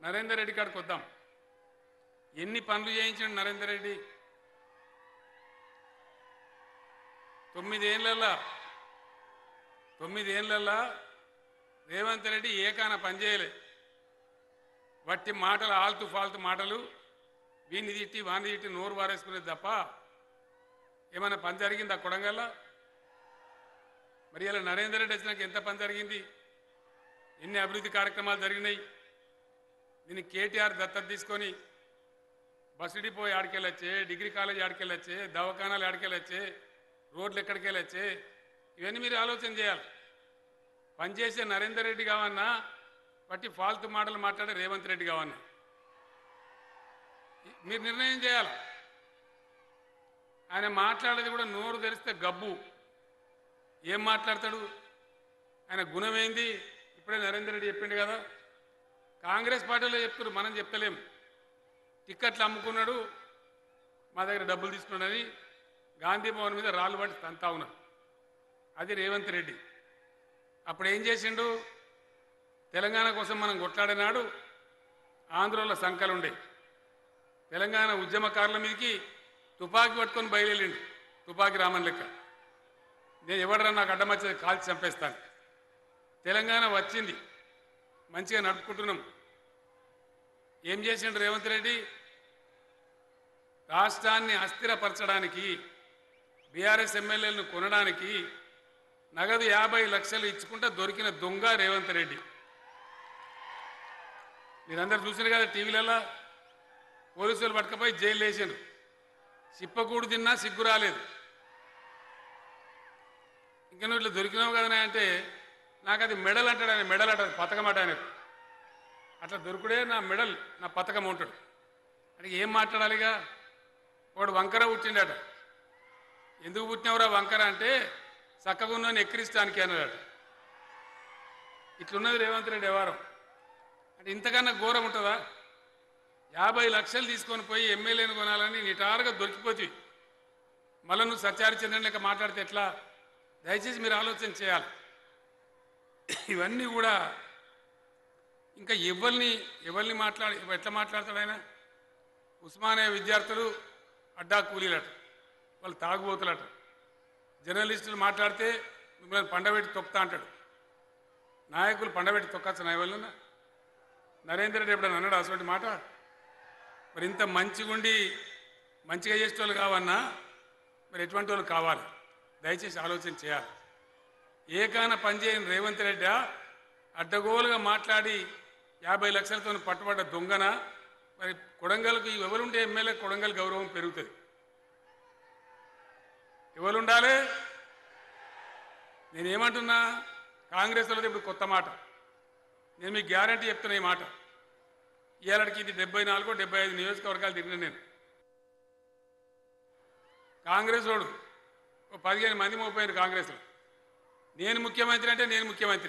నరేందర్ రెడ్డి కాడికి వద్దాం ఎన్ని పనులు చేయించాడు నరేందర్ రెడ్డి తొమ్మిదేళ్లలో తొమ్మిదేళ్లలో రేవంత్ రెడ్డి ఏకాన పనిచేయలే వట్టి మాటలు ఆల్తు ఫాల్తు మాటలు వీన్ని తిట్టి వాన్ని తిట్టి నోరు వారేసుకునేది తప్ప ఏమైనా పని జరిగిందా కొడంగల్లా మరి ఇలా నరేందర్ రెడ్డి వచ్చినాక ఎంత పని జరిగింది ఎన్ని అభివృద్ధి కార్యక్రమాలు జరిగినాయి దీన్ని కేటీఆర్ దత్తత తీసుకొని బస్సు డిపో ఆడికెళ్ళొచ్చే డిగ్రీ కాలేజ్ ఆడికెళ్ళొచ్చే దవాఖానాలు ఆడికెళ్ళొచ్చే రోడ్లు ఎక్కడికి వెళ్ళొచ్చే ఇవన్నీ మీరు ఆలోచన చేయాలి పనిచేసే నరేందర్ రెడ్డి కావన్నా బట్టి ఫాల్తు మాటలు మాట్లాడే రేవంత్ రెడ్డి కావన్నా మీరు నిర్ణయం చేయాలి ఆయన మాట్లాడేది కూడా నోరు తెరిస్తే గబ్బు ఏం మాట్లాడతాడు ఆయన గుణం ఏంది ఇప్పుడే నరేందర్ రెడ్డి చెప్పిండు కదా కాంగ్రెస్ పార్టీలో చెప్తారు మనం చెప్తలేం టిక్కెట్లు అమ్ముకున్నాడు మా దగ్గర డబ్బులు తీసుకున్నాడని గాంధీ భవన్ మీద రాళ్ళు పట్టి తంతా ఉన్నారు అది రేవంత్ రెడ్డి అప్పుడు ఏం చేసిండు తెలంగాణ కోసం మనం కొట్లాడినాడు ఆంధ్రలో సంకలు ఉండే తెలంగాణ ఉద్యమకారుల మీదకి తుపాకీ పట్టుకొని బయలుదేరిండు తుపాకీ రామన్ లెక్క నేను ఎవడరా నాకు అడ్డమచ్చేది కాల్చి చంపేస్తాను తెలంగాణ వచ్చింది మంచిగా నడుపుకుంటున్నాం ఏం చేసిండు రేవంత్ రెడ్డి రాష్ట్రాన్ని అస్థిరపరచడానికి బీఆర్ఎస్ ఎమ్మెల్యేలను కొనడానికి నగదు యాభై లక్షలు ఇచ్చుకుంటే దొరికిన దొంగ రేవంత్ రెడ్డి మీరందరూ చూసారు కదా టీవీలలో పోలీసులు పట్టుకపోయి జైలు వేసారు సిప్పకూడు తిన్నా సిగ్గు రాలేదు ఇంకా నువ్వు ఇట్లా దొరికినావు కదా అంటే నాకు అది మెడల్ అంటాడు ఆయన మెడల్ అంటాడు పథకం అంట ఆయనకు అట్లా దొరుకుడే నా మెడల్ నా పథకం ఉంటాడు అంటే ఏం మాట్లాడాలిగా వాడు వంకర పుట్టిండట ఎందుకు పుట్టినవరా వంకర అంటే చక్కగా ఉన్నని ఎక్కిరిస్తానికి అన్నాడట ఇట్లున్నది రేవంత్ రెడ్డి వ్యవహారం అంటే ఇంతకన్నా ఘోరం ఉంటుందా యాభై లక్షలు తీసుకొని పోయి ఎమ్మెల్యేని కొనాలని నిటారుగా దొరికిపోతుంది మళ్ళీ నువ్వు సత్యారి చంద్రన్ లెక్క మాట్లాడితే ఎట్లా దయచేసి మీరు ఆలోచన చేయాలి ఇవన్నీ కూడా ఇంకా ఎవరిని ఎవరిని మాట్లాడి ఎట్లా మాట్లాడతాడు ఆయన ఉస్మానియా విద్యార్థులు అడ్డా కూలీలట వాళ్ళు తాగుబోతులట జర్నలిస్టులు మాట్లాడితే మిమ్మల్ని పండబెట్టి తొక్కుతా అంటాడు నాయకులు పండబెట్టి తొక్కచ్చు నా వల్ల నరేంద్ర రెడ్డి ఎప్పుడైనా అన్నాడు అసలు మాట మరి ఇంత మంచిగుండి మంచిగా చేసేటోళ్ళు కావన్నా మరి ఎటువంటి వాళ్ళు కావాలి దయచేసి ఆలోచన చేయాలి ఏకాన పనిచేయని రేవంత్ రెడ్డి అడ్డగోలుగా మాట్లాడి యాభై లక్షలతో పట్టుబడ్డ దొంగన మరి కొడంగల్కు ఎవరుంటే ఎమ్మెల్యే కొడంగల్ గౌరవం పెరుగుతుంది ఎవరుండాలి నేనేమంటున్నా కాంగ్రెస్ వాళ్ళది ఇప్పుడు కొత్త మాట నేను మీకు గ్యారంటీ చెప్తున్నా ఈ మాట ఇవాళకి ఇది డెబ్బై నాలుగో డెబ్బై ఐదు నియోజకవర్గాలు తిరిగిన నేను కాంగ్రెస్ వాడు ఓ పదిహేను మంది మోపోయారు కాంగ్రెస్లో నేను ముఖ్యమంత్రి అంటే నేను ముఖ్యమంత్రి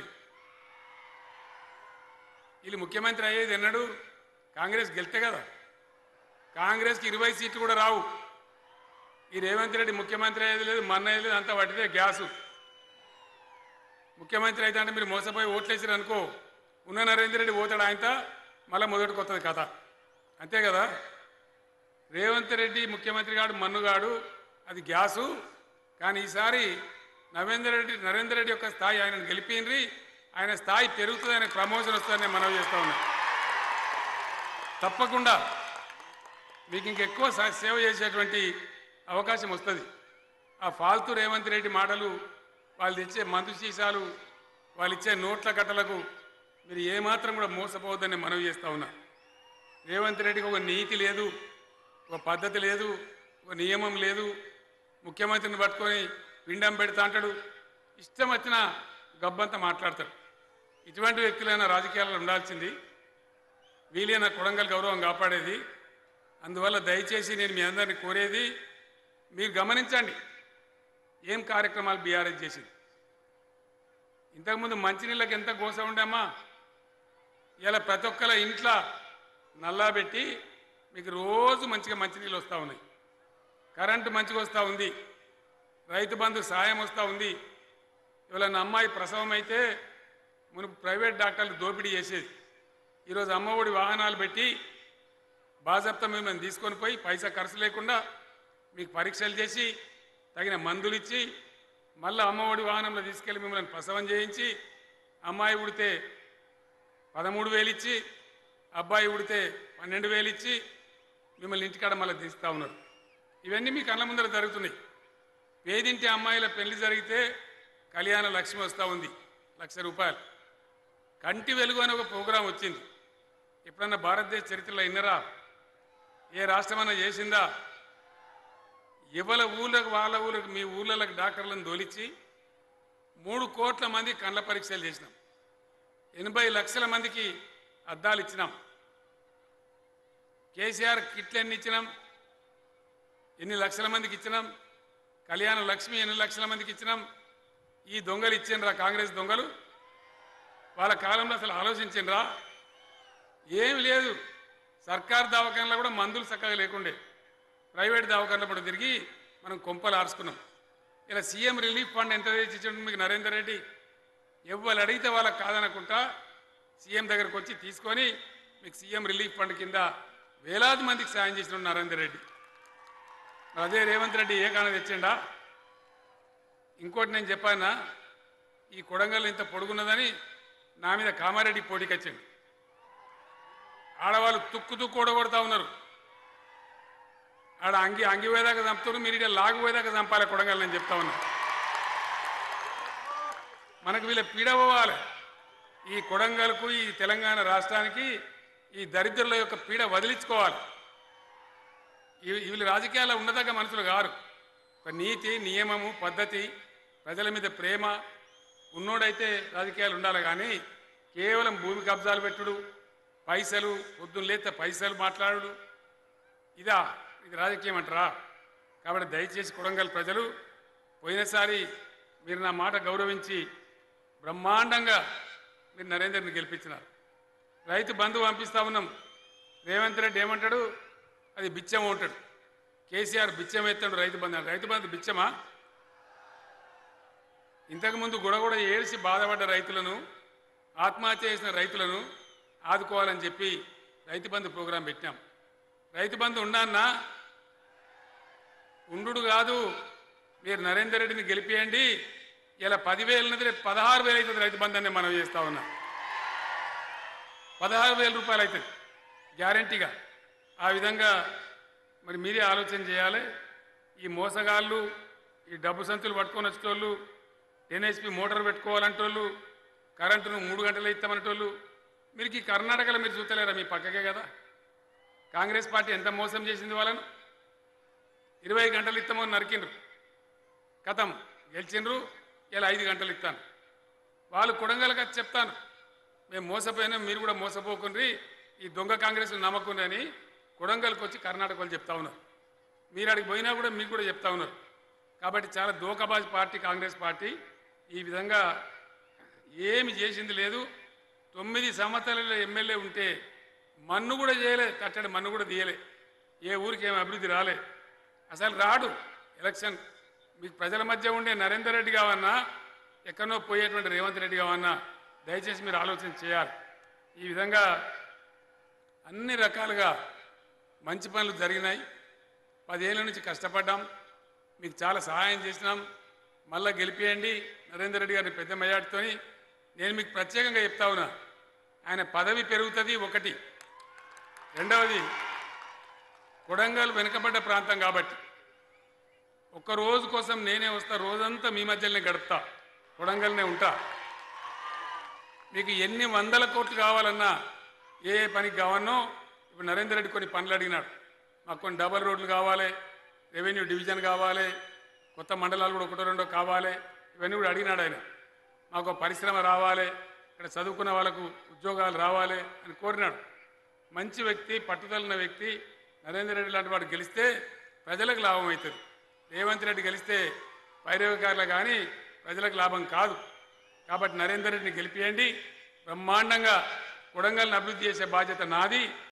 వీళ్ళు ముఖ్యమంత్రి అయ్యేది ఎన్నడు కాంగ్రెస్ గెలితే కదా కాంగ్రెస్కి ఇరవై సీట్లు కూడా రావు ఈ రేవంత్ రెడ్డి ముఖ్యమంత్రి అయ్యేది లేదు మన్న అయ్యేది లేదు అంతా పట్టితే గ్యాసు ముఖ్యమంత్రి అయితే అంటే మీరు మోసపోయి ఓట్లేసారు అనుకో ఉన్న నరేంద్ర రెడ్డి పోతాడు ఆయనతో మళ్ళీ మొదటికి వస్తుంది కథ అంతే కదా రేవంత్ రెడ్డి ముఖ్యమంత్రి గాడు మన్నుగాడు అది గ్యాసు కానీ ఈసారి నరేంద్ర రెడ్డి నరేంద్ర రెడ్డి యొక్క స్థాయి ఆయనను గెలిపిండ్రి ఆయన స్థాయి పెరుగుతుంది ఆయన ప్రమోషన్ వస్తుందని నేను మనవి చేస్తా ఉన్నా తప్పకుండా మీకు ఇంకెక్కువ స- సేవ చేసేటువంటి అవకాశం వస్తుంది ఆ ఫాల్తు రేవంత్ రెడ్డి మాటలు వాళ్ళు తెచ్చే మందు సీసాలు వాళ్ళు ఇచ్చే నోట్ల కట్టలకు మీరు ఏమాత్రం కూడా మోసపోవద్దని మనవి చేస్తా ఉన్నా రేవంత్ రెడ్డికి ఒక నీతి లేదు ఒక పద్ధతి లేదు ఒక నియమం లేదు ముఖ్యమంత్రిని పట్టుకొని పిండం పెడతా అంటాడు ఇష్టం వచ్చిన గబ్బంతా మాట్లాడతాడు ఇటువంటి వ్యక్తులైన రాజకీయాల్లో ఉండాల్సింది వీలైన కొడంగల్ గౌరవం కాపాడేది అందువల్ల దయచేసి నేను మీ అందరిని కోరేది మీరు గమనించండి ఏం కార్యక్రమాలు బీఆర్ఎస్ చేసింది ఇంతకుముందు మంచినీళ్ళకి ఎంత గోస ఉండమ్మా ఇలా ప్రతి ఒక్కల ఇంట్లో నల్లా పెట్టి మీకు రోజు మంచిగా మంచినీళ్ళు వస్తూ ఉన్నాయి కరెంటు మంచిగా వస్తూ ఉంది రైతు బంధు సాయం వస్తూ ఉంది ఇవాళ నా అమ్మాయి ప్రసవం అయితే మునుపు ప్రైవేట్ డాక్టర్లు దోపిడీ చేసేది ఈరోజు అమ్మఒడి వాహనాలు పెట్టి బాజప్తా మిమ్మల్ని తీసుకొని పోయి పైసా ఖర్చు లేకుండా మీకు పరీక్షలు చేసి తగిన మందులు ఇచ్చి మళ్ళీ అమ్మఒడి వాహనంలో తీసుకెళ్ళి మిమ్మల్ని ప్రసవం చేయించి అమ్మాయి ఉడితే పదమూడు వేలు ఇచ్చి అబ్బాయి ఉడితే పన్నెండు వేలు ఇచ్చి మిమ్మల్ని ఇంటికాడ మళ్ళీ తీస్తూ ఉన్నారు ఇవన్నీ మీ కళ్ళ ముందర జరుగుతున్నాయి పేదింటి అమ్మాయిల పెళ్లి జరిగితే కళ్యాణ లక్ష్మి వస్తూ ఉంది లక్ష రూపాయలు కంటి వెలుగు అనే ఒక ప్రోగ్రాం వచ్చింది ఎప్పుడన్నా భారతదేశ చరిత్రలో ఇన్నరా ఏ రాష్ట్రమన్నా చేసిందా ఎవరి ఊళ్ళకు వాళ్ళ ఊళ్ళకు మీ ఊళ్ళకి డాక్టర్లను దోలిచ్చి మూడు కోట్ల మంది కండ్ల పరీక్షలు చేసినాం ఎనభై లక్షల మందికి అద్దాలు ఇచ్చినాం కేసీఆర్ కిట్లు ఎన్ని ఇచ్చినాం ఎన్ని లక్షల మందికి ఇచ్చినాం కళ్యాణ లక్ష్మి ఎన్ని లక్షల మందికి ఇచ్చినాం ఈ దొంగలు ఇచ్చిండ్రా కాంగ్రెస్ దొంగలు వాళ్ళ కాలంలో అసలు ఆలోచించిండ్రా ఏమి లేదు సర్కార్ దవాఖానలో కూడా మందులు చక్కగా లేకుండే ప్రైవేట్ దవాఖానలో కూడా తిరిగి మనం కొంపలు ఆర్చుకున్నాం ఇలా సీఎం రిలీఫ్ ఫండ్ ఎంత తెచ్చి ఇచ్చిండు మీకు నరేందర్ రెడ్డి ఎవ్వరు అడిగితే వాళ్ళకి కాదనకుండా సీఎం దగ్గరకు వచ్చి తీసుకొని మీకు సీఎం రిలీఫ్ ఫండ్ కింద వేలాది మందికి సాయం చేసిన నరేందర్ రెడ్డి మరి అదే రేవంత్ రెడ్డి ఏ కాన తెచ్చిండా ఇంకోటి నేను చెప్పానా ఈ కొడంగల్ ఇంత పొడుగున్నదని నా మీద కామారెడ్డి పోటీకి వచ్చింది ఆడవాళ్ళు తుక్కు తుక్కు ఓడగొడతా ఉన్నారు ఆడ అంగి అంగి పోయేదాకా చంపుతారు మీరు ఇక లాగు పోయేదాకా చంపాలి కొడంగల్ నేను చెప్తా ఉన్నా మనకు వీళ్ళ పీడ పోవాలి ఈ కొడంగల్కు ఈ తెలంగాణ రాష్ట్రానికి ఈ దరిద్రుల యొక్క పీడ వదిలించుకోవాలి ఈ- వీళ్ళు రాజకీయాల్లో ఉన్నదాకా మనుషులు గారు ఒక నీతి నియమము పద్ధతి ప్రజల మీద ప్రేమ ఉన్నోడైతే రాజకీయాలు ఉండాలి కానీ కేవలం భూమి కబ్జాలు పెట్టుడు పైసలు పొద్దున్న లేతే పైసలు మాట్లాడుడు ఇదా ఇది రాజకీయం అంటారా కాబట్టి దయచేసి కొడంగల్ ప్రజలు పోయినసారి మీరు నా మాట గౌరవించి బ్రహ్మాండంగా మీరు నరేందర్ని గెలిపించినారు రైతు బంధు పంపిస్తా ఉన్నాం రేవంత్ రెడ్డి ఏమంటాడు అది బిచ్చం ఉంటాడు కేసీఆర్ బిచ్చం ఎత్తాడు రైతు బంధు అన్నాడు. రైతు బంధు బిచ్చమా ఇంతకుముందు గుడగొడ ఏడిసి బాధపడ్డ రైతులను ఆత్మహత్య చేసిన రైతులను ఆదుకోవాలని చెప్పి రైతు బంధు ప్రోగ్రాం పెట్టాం రైతు బంధు ఉన్నాన్నా ఉండు కాదు మీరు నరేందర్ రెడ్డిని గెలిపియండి ఇలా పదివేలు ఉన్నది రేపు పదహారు వేలు అవుతుంది రైతు బంధు అని మనం చేస్తా ఉన్నాం పదహారు వేల రూపాయలు అవుతుంది గ్యారంటీగా ఆ విధంగా మరి మీరే ఆలోచన చేయాలి ఈ మోసగాళ్ళు ఈ డబ్బు సంచులు పట్టుకొని వచ్చేటోళ్ళు ఎన్హెచ్పి మోటార్ పెట్టుకోవాలంటోళ్ళు కరెంటును మూడు గంటలు ఇస్తామనేటోళ్ళు మీరు ఈ కర్ణాటకలో మీరు చూస్తలేరా మీ పక్కకే కదా కాంగ్రెస్ పార్టీ ఎంత మోసం చేసింది వాళ్ళను ఇరవై గంటలు ఇస్తామని నరికిండ్రు కథం గెలిచిండ్రు ఇలా ఐదు గంటలు ఇస్తాను వాళ్ళు కొడంగల్కి వచ్చి చెప్తాను మేము మోసపోయినాం మీరు కూడా మోసపోకుండ్రి ఈ దొంగ కాంగ్రెస్ నమ్మకుండ్రి అని కొడంగల్కి వచ్చి కర్ణాటక వాళ్ళు చెప్తా ఉన్నారు మీరు అడిగి పోయినా కూడా మీకు కూడా చెప్తా ఉన్నారు కాబట్టి చాలా దోకబాజ్ పార్టీ కాంగ్రెస్ పార్టీ ఈ విధంగా ఏమి చేసింది లేదు తొమ్మిది సంవత్సరాల ఎమ్మెల్యే ఉంటే మన్ను కూడా చేయలే కట్టడి మన్ను కూడా తీయలే ఏ ఊరికి ఏం అభివృద్ధి రాలే అసలు రాడు ఎలక్షన్ మీకు ప్రజల మధ్య ఉండే నరేందర్ రెడ్డి కావన్నా ఎక్కడో పోయేటువంటి రేవంత్ రెడ్డి కావన్నా దయచేసి మీరు ఆలోచన చేయాలి ఈ విధంగా అన్ని రకాలుగా మంచి పనులు జరిగినాయి పదేళ్ళ నుంచి కష్టపడ్డాం మీకు చాలా సహాయం చేసినాం మళ్ళా గెలిపియండి నరేందర్ రెడ్డి గారిని పెద్ద మెజార్టీతోని నేను మీకు ప్రత్యేకంగా చెప్తా ఉన్నా ఆయన పదవి పెరుగుతుంది ఒకటి రెండవది కొడంగల్ వెనుకబడ్డ ప్రాంతం కాబట్టి ఒక్క రోజు కోసం నేనే వస్తా రోజంతా మీ మధ్యలోనే గడుపుతా కొడంగల్నే ఉంటా మీకు ఎన్ని వందల కోట్లు కావాలన్నా ఏ ఏ పనికి కావన్నో ఇప్పుడు నరేందర్ రెడ్డి కొన్ని పనులు అడిగినాడు మాకు కొన్ని డబల్ రోడ్లు కావాలి రెవెన్యూ డివిజన్ కావాలి కొత్త మండలాలు కూడా ఒకటో రెండో కావాలి ఇవన్నీ కూడా అడిగినాడు ఆయన మాకు ఒక పరిశ్రమ రావాలి ఇక్కడ చదువుకున్న వాళ్ళకు ఉద్యోగాలు రావాలి అని కోరినాడు మంచి వ్యక్తి పట్టుదల వ్యక్తి నరేందర్ రెడ్డి లాంటి వాడు గెలిస్తే ప్రజలకు లాభం అవుతుంది రేవంత్ రెడ్డి గెలిస్తే పైరవకారులు కానీ ప్రజలకు లాభం కాదు కాబట్టి నరేందర్ రెడ్డిని గెలిపియండి బ్రహ్మాండంగా కొడంగల్ని అభివృద్ధి చేసే బాధ్యత నాది